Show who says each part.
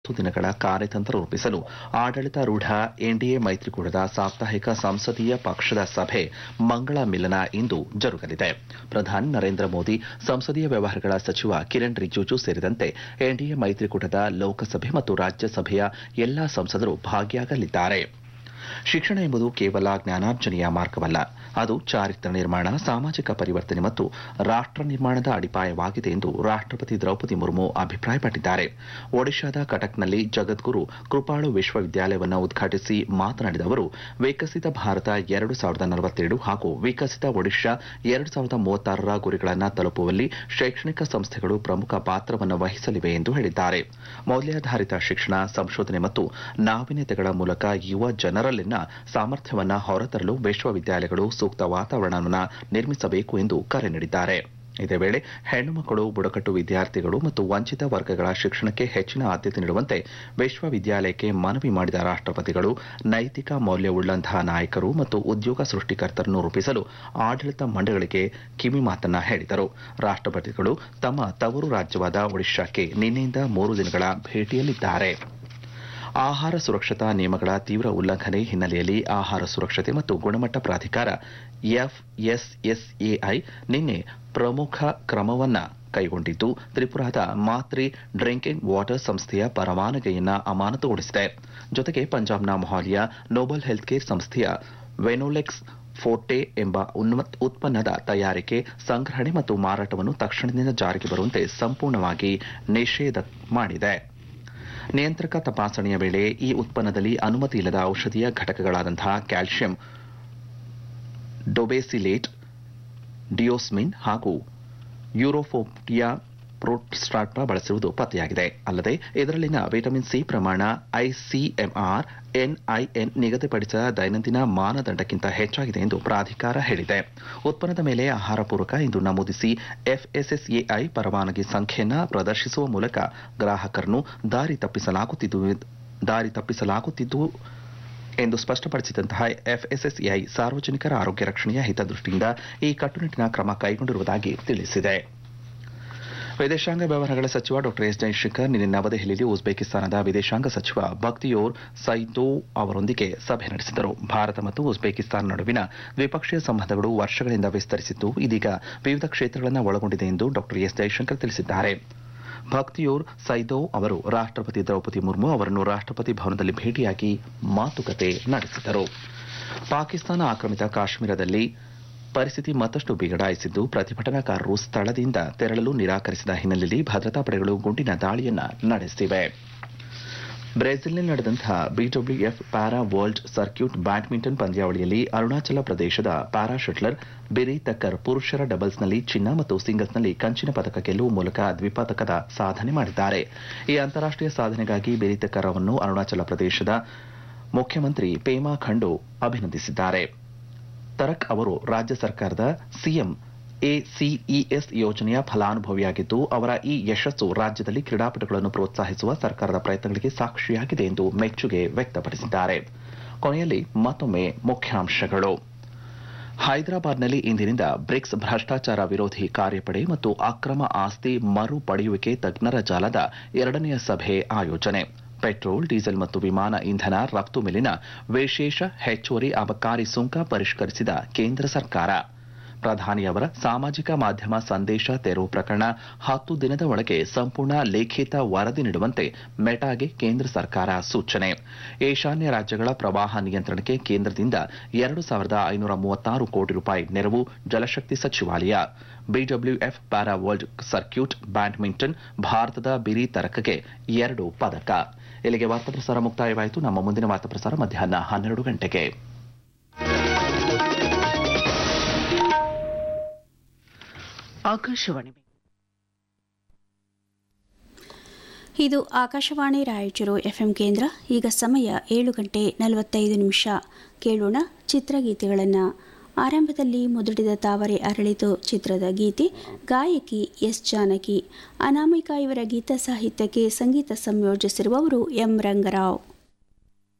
Speaker 1: ಹತ್ತು ದಿನಗಳ ಕಾರ್ಯತಂತ್ರ ರೂಪಿಸಲು ಆಡಳಿತಾರೂಢ ಎನ್ಡಿಎ ಮೈತ್ರಿಕೂಟದ ಸಾಪ್ತಾಹಿಕ ಸಂಸದೀಯ ಪಕ್ಷದ ಸಭೆ ಮಂಗಳ ಮಿಲನ ಇಂದು ಜರುಗಲಿದೆ ಪ್ರಧಾನಿ ನರೇಂದ್ರ ಮೋದಿ ಸಂಸದೀಯ ವ್ಯವಹಾರಗಳ ಸಚಿವ ಕಿರಣ್ ರಿಜಿಜು ಸೇರಿದಂತೆ ಎನ್ಡಿಎ ಮೈತ್ರಿಕೂಟದ ಲೋಕಸಭೆ ಮತ್ತು ರಾಜ್ಯಸಭೆಯ ಎಲ್ಲಾ ಸಂಸದರು ಭಾಗಿಯಾಗಲಿದ್ದಾರೆ ಶಿಕ್ಷಣ ಎಂಬುದು ಕೇವಲ ಜ್ಞಾನಾರ್ಜನೆಯ ಮಾರ್ಗವಲ್ಲ ಅದು ಚಾರಿತ್ರ ನಿರ್ಮಾಣ ಸಾಮಾಜಿಕ ಪರಿವರ್ತನೆ ಮತ್ತು ರಾಷ್ಟ್ರ ನಿರ್ಮಾಣದ ಅಡಿಪಾಯವಾಗಿದೆ ಎಂದು ರಾಷ್ಟ್ರಪತಿ ದ್ರೌಪದಿ ಮುರ್ಮು ಅಭಿಪ್ರಾಯಪಟ್ಟಿದ್ದಾರೆ ಒಡಿಶಾದ ಕಟಕ್ನಲ್ಲಿ ಜಗದ್ಗುರು ಕೃಪಾಳು ವಿಶ್ವವಿದ್ಯಾಲಯವನ್ನು ಉದ್ಘಾಟಿಸಿ ಮಾತನಾಡಿದ ಅವರು ವಿಕಸಿತ ಭಾರತ ಎರಡು ಸಾವಿರದ ನಲವತ್ತೇಳು ಹಾಗೂ ವಿಕಸಿತ ಒಡಿಶಾ ಎರಡು ಸಾವಿರದ ಮೂವತ್ತಾರರ ಗುರಿಗಳನ್ನು ತಲುಪುವಲ್ಲಿ ಶೈಕ್ಷಣಿಕ ಸಂಸ್ಥೆಗಳು ಪ್ರಮುಖ ಪಾತ್ರವನ್ನು ವಹಿಸಲಿವೆ ಎಂದು ಹೇಳಿದ್ದಾರೆ ಮೌಲ್ಯಾಧಾರಿತ ಶಿಕ್ಷಣ ಸಂಶೋಧನೆ ಮತ್ತು ನಾವೀನ್ಯತೆಗಳ ಮೂಲಕ ಯುವ ಜನರಲ್ಲಿನ ಸಾಮರ್ಥ್ಯವನ್ನು ಹೊರತರಲು ವಿಶ್ವವಿದ್ಯಾಲಯಗಳು ಸೂಕ್ತ ವಾತಾವರಣವನ್ನು ನಿರ್ಮಿಸಬೇಕು ಎಂದು ಕರೆ ನೀಡಿದ್ದಾರೆ ಇದೇ ವೇಳೆ ಹೆಣ್ಣು ಮಕ್ಕಳು ಬುಡಕಟ್ಟು ವಿದ್ಯಾರ್ಥಿಗಳು ಮತ್ತು ವಂಚಿತ ವರ್ಗಗಳ ಶಿಕ್ಷಣಕ್ಕೆ ಹೆಚ್ಚಿನ ಆದ್ಯತೆ ನೀಡುವಂತೆ ವಿಶ್ವವಿದ್ಯಾಲಯಕ್ಕೆ ಮನವಿ ಮಾಡಿದ ರಾಷ್ಟ್ರಪತಿಗಳು ನೈತಿಕ ಮೌಲ್ಯವುಳ್ಳಂತಹ ನಾಯಕರು ಮತ್ತು ಉದ್ಯೋಗ ಸೃಷ್ಟಿಕರ್ತರನ್ನು ರೂಪಿಸಲು ಆಡಳಿತ ಮಂಡಳಿಗೆ ಕಿವಿ ಮಾತನ್ನ ಹೇಳಿದರು ರಾಷ್ಟ್ರಪತಿಗಳು ತಮ್ಮ ತವರು ರಾಜ್ಯವಾದ ಒಡಿಶಾಕ್ಕೆ ನಿನ್ನೆಯಿಂದ ಮೂರು ದಿನಗಳ ಭೇಟಿಯಲ್ಲಿದ್ದಾರೆ ಆಹಾರ ಸುರಕ್ಷತಾ ನಿಯಮಗಳ ತೀವ್ರ ಉಲ್ಲಂಘನೆ ಹಿನ್ನೆಲೆಯಲ್ಲಿ ಆಹಾರ ಸುರಕ್ಷತೆ ಮತ್ತು ಗುಣಮಟ್ಟ ಪ್ರಾಧಿಕಾರ ಎಫ್ಎಸ್ಎಸ್ಎಐ ನಿನ್ನೆ ಪ್ರಮುಖ ಕ್ರಮವನ್ನ ಕೈಗೊಂಡಿದ್ದು ತ್ರಿಪುರಾದ ಮಾತ್ರಿ ಡ್ರಿಂಕಿಂಗ್ ವಾಟರ್ ಸಂಸ್ಥೆಯ ಪರವಾನಗಿಯನ್ನ ಅಮಾನತುಗೊಳಿಸಿದೆ ಜೊತೆಗೆ ಪಂಜಾಬ್ನ ಮೊಹಾಲಿಯ ನೋಬಲ್ ಹೆಲ್ತ್ ಕೇರ್ ಸಂಸ್ಥೆಯ ವೆನೋಲೆಕ್ಸ್ ಫೋರ್ಟೆ ಎಂಬ ಉತ್ಪನ್ನದ ತಯಾರಿಕೆ ಸಂಗ್ರಹಣೆ ಮತ್ತು ಮಾರಾಟವನ್ನು ತಕ್ಷಣದಿಂದ ಜಾರಿಗೆ ಬರುವಂತೆ ಸಂಪೂರ್ಣವಾಗಿ ನಿಷೇಧ ಮಾಡಿದೆ ನಿಯಂತ್ರಕ ತಪಾಸಣೆಯ ವೇಳೆ ಈ ಉತ್ಪನ್ನದಲ್ಲಿ ಅನುಮತಿ ಇಲ್ಲದ ಔಷಧೀಯ ಘಟಕಗಳಾದಂತಹ ಕ್ಯಾಲ್ಸಿಯಂ ಡೊಬೆಸಿಲೇಟ್ ಡಿಯೋಸ್ಮಿನ್ ಹಾಗೂ ಯೂರೋಫೋಪಿಯಾ ಪ್ರೋಟ್ಸ್ಟಾಟ್ನ ಬಳಸಿರುವುದು ಪತ್ತೆಯಾಗಿದೆ ಅಲ್ಲದೆ ಇದರಲ್ಲಿನ ವಿಟಮಿನ್ ಸಿ ಪ್ರಮಾಣ ಐಸಿಎಂಆರ್ ಎನ್ಐಎನ್ ನಿಗದಿಪಡಿಸಿದ ದೈನಂದಿನ ಮಾನದಂಡಕ್ಕಿಂತ ಹೆಚ್ಚಾಗಿದೆ ಎಂದು ಪ್ರಾಧಿಕಾರ ಹೇಳಿದೆ ಉತ್ಪನ್ನದ ಮೇಲೆ ಆಹಾರ ಪೂರಕ ಎಂದು ನಮೂದಿಸಿ ಎಫ್ಎಸ್ಎಸ್ಎಐ ಪರವಾನಗಿ ಸಂಖ್ಯೆಯನ್ನು ಪ್ರದರ್ಶಿಸುವ ಮೂಲಕ ಗ್ರಾಹಕರನ್ನು ದಾರಿ ತಪ್ಪಿಸಲಾಗುತ್ತಿದ್ದು ದಾರಿ ತಪ್ಪಿಸಲಾಗುತ್ತಿದ್ದು ಎಂದು ಸ್ಪಷ್ಟಪಡಿಸಿದಂತಹ ಎಫ್ಎಸ್ಎಸ್ಎಐ ಸಾರ್ವಜನಿಕರ ಆರೋಗ್ಯ ರಕ್ಷಣೆಯ ಹಿತದೃಷ್ಟಿಯಿಂದ ಈ ಕಟ್ಟುನಿಟ್ಟಿನ ಕ್ರಮ ಕೈಗೊಂಡಿರುವುದಾಗಿ ತಿಳಿಸಿದೆ ವಿದೇಶಾಂಗ ವ್ಯವಹಾರಗಳ ಸಚಿವ ಡಾ ಎಸ್ ಜೈಶಂಕರ್ ನಿನ್ನೆ ನವದೆಹಲಿಯಲ್ಲಿ ಉಜ್ಬೇಕಿಸ್ತಾನದ ವಿದೇಶಾಂಗ ಸಚಿವ ಬಕ್ತಿಯೋರ್ ಸೈದೋವ್ ಅವರೊಂದಿಗೆ ಸಭೆ ನಡೆಸಿದರು ಭಾರತ ಮತ್ತು ಉಜ್ಬೇಕಿಸ್ತಾನ ನಡುವಿನ ದ್ವಿಪಕ್ಷೀಯ ಸಂಬಂಧಗಳು ವರ್ಷಗಳಿಂದ ವಿಸ್ತರಿಸಿದ್ದು ಇದೀಗ ವಿವಿಧ ಕ್ಷೇತ್ರಗಳನ್ನು ಒಳಗೊಂಡಿದೆ ಎಂದು ಡಾ ಎಸ್ ಜೈಶಂಕರ್ ತಿಳಿಸಿದ್ದಾರೆ ಭಕ್ತಿಯೋರ್ ಸೈದೋವ್ ಅವರು ರಾಷ್ಟ್ರಪತಿ ದ್ರೌಪದಿ ಮುರ್ಮು ಅವರನ್ನು ರಾಷ್ಟ್ರಪತಿ ಭವನದಲ್ಲಿ ಭೇಟಿಯಾಗಿ ಮಾತುಕತೆ ನಡೆಸಿದರು ಪಾಕಿಸ್ತಾನ ಆಕ್ರಮಿತ ಕಾಶ್ಮೀರದಲ್ಲಿ ಪರಿಸ್ಥಿತಿ ಮತ್ತಷ್ಟು ಬಿಗಡಾಯಿಸಿದ್ದು ಪ್ರತಿಭಟನಾಕಾರರು ಸ್ಥಳದಿಂದ ತೆರಳಲು ನಿರಾಕರಿಸಿದ ಹಿನ್ನೆಲೆಯಲ್ಲಿ ಭದ್ರತಾ ಪಡೆಗಳು ಗುಂಡಿನ ದಾಳಿಯನ್ನ ನಡೆಸಿವೆ ಬ್ರೆಜಿಲ್ನಲ್ಲಿ ನಡೆದಂತಹ BWF para world circuit badminton ಪಂದ್ಯಾವಳಿಯಲ್ಲಿ ಅರುಣಾಚಲ ಪ್ರದೇಶದ ಪ್ಯಾರಾ ಶಟ್ಲರ್ ಬಿರಿ ತಕ್ಕರ್ ಪುರುಷರ ಡಬಲ್ಸ್ನಲ್ಲಿ ಚಿನ್ನ ಮತ್ತು ಸಿಂಗಲ್ಸ್ನಲ್ಲಿ ಕಂಚಿನ ಪದಕ ಗೆಲ್ಲುವ ಮೂಲಕ ದ್ವಿಪದಕದ ಸಾಧನೆ ಮಾಡಿದ್ದಾರೆ ಈ ಅಂತಾರಾಷ್ಟೀಯ ಸಾಧನೆಗಾಗಿ ಬಿರಿ ತಕ್ಕರ್ ಅವರನ್ನು ಅರುಣಾಚಲ ಪ್ರದೇಶದ ಮುಖ್ಯಮಂತ್ರಿ ಪೇಮಾ ಖಂಡು ಅಭಿನಂದಿಸಿದ್ದಾರೆ ತರಕ್ ಅವರು ರಾಜ್ಯ ಸರ್ಕಾರದ ಸಿಎಂ ಎಸಿಇಎಸ್ ಯೋಜನೆಯ ಫಲಾನುಭವಿಯಾಗಿದ್ದು ಅವರ ಈ ಯಶಸ್ಸು ರಾಜ್ಯದಲ್ಲಿ ಕ್ರೀಡಾಪಟುಗಳನ್ನು ಪ್ರೋತ್ಸಾಹಿಸುವ ಸರ್ಕಾರದ ಪ್ರಯತ್ನಗಳಿಗೆ ಸಾಕ್ಷಿಯಾಗಿದೆ ಎಂದು ಮೆಚ್ಚುಗೆ ವ್ಯಕ್ತಪಡಿಸಿದ್ದಾರೆ ಕೊನೆಯಲ್ಲಿ ಮತ್ತೊಮ್ಮೆ ಮುಖ್ಯಾಂಶಗಳು ಹೈದರಾಬಾದ್ನಲ್ಲಿ ಇಂದಿನಿಂದ ಬ್ರಿಕ್ಸ್ ಭ್ರಷ್ಟಾಚಾರ ವಿರೋಧಿ ಕಾರ್ಯಪಡೆ ಮತ್ತು ಅಕ್ರಮ ಆಸ್ತಿ ಮರು ಪಡೆಯುವಿಕೆ ತಜ್ಞರ ಜಾಲದ ಎರಡನೆಯ ಸಭೆ ಆಯೋಜನೆ ಪೆಟ್ರೋಲ್ ಡೀಸೆಲ್ ಮತ್ತು ವಿಮಾನ ಇಂಧನ ರಫ್ತು ಮೇಲಿನ ವಿಶೇಷ ಹೆಚ್ಚುವರಿ ಅಬಕಾರಿ ಸುಂಕ ಪರಿಷ್ಕರಿಸಿದ ಕೇಂದ್ರ ಸರ್ಕಾರ ಪ್ರಧಾನಿಯವರ ಸಾಮಾಜಿಕ ಮಾಧ್ಯಮ ಸಂದೇಶ ತೆರವು ಪ್ರಕರಣ ಹತ್ತು ದಿನದ ಒಳಗೆ ಸಂಪೂರ್ಣ ಲಿಖಿತ ವರದಿ ನೀಡುವಂತೆ ಮೆಟಾಗೆ ಕೇಂದ್ರ ಸರ್ಕಾರ ಸೂಚನೆ ಈಶಾನ್ಯ ರಾಜ್ಯಗಳ ಪ್ರವಾಹ ನಿಯಂತ್ರಣಕ್ಕೆ ಕೇಂದ್ರದಿಂದ ಎರಡು ಸಾವಿರದ ಐನೂರ ಮೂವತ್ತಾರು ಕೋಟಿ ರೂಪಾಯಿ ನೆರವು ಜಲಶಕ್ತಿ ಸಚಿವಾಲಯ BWF para world circuit badminton ಭಾರತದ ಬಿರಿ ತರಕಗೆ ಎರಡು ಪದಕ ಇಲ್ಲಿಗೆ ವಾರ್ತಾ ಪ್ರಸಾರ ಮುಕ್ತಾಯವಾಯಿತು ನಮ್ಮ ಮುಂದಿನ ವಾರ್ತಾ ಪ್ರಸಾರ ಮಧ್ಯಾಹ್ನ ಹನ್ನೆರಡು ಗಂಟೆಗೆ
Speaker 2: ಆಕಾಶವಾಣಿ
Speaker 3: ಇದು ಆಕಾಶವಾಣಿ ರಾಯಚೂರು ಎಫ್ಎಂ ಕೇಂದ್ರ ಈಗ ಸಮಯ ಏಳು ಗಂಟೆ ನಲವತ್ತೈದು ನಿಮಿಷ ಕೇಳೋಣ ಚಿತ್ರಗೀತೆಗಳನ್ನು ಆರಂಭದಲ್ಲಿ ಮುದುಡಿದ ತಾವರೆ ಅರಳಿತು ಚಿತ್ರದ ಗೀತೆ ಗಾಯಕಿ ಎಸ್ ಜಾನಕಿ ಅನಾಮಿಕಾ ಇವರ ಗೀತ ಸಾಹಿತ್ಯಕ್ಕೆ ಸಂಗೀತ ಸಂಯೋಜಿಸಿರುವವರು ಎಂ ರಂಗರಾವ್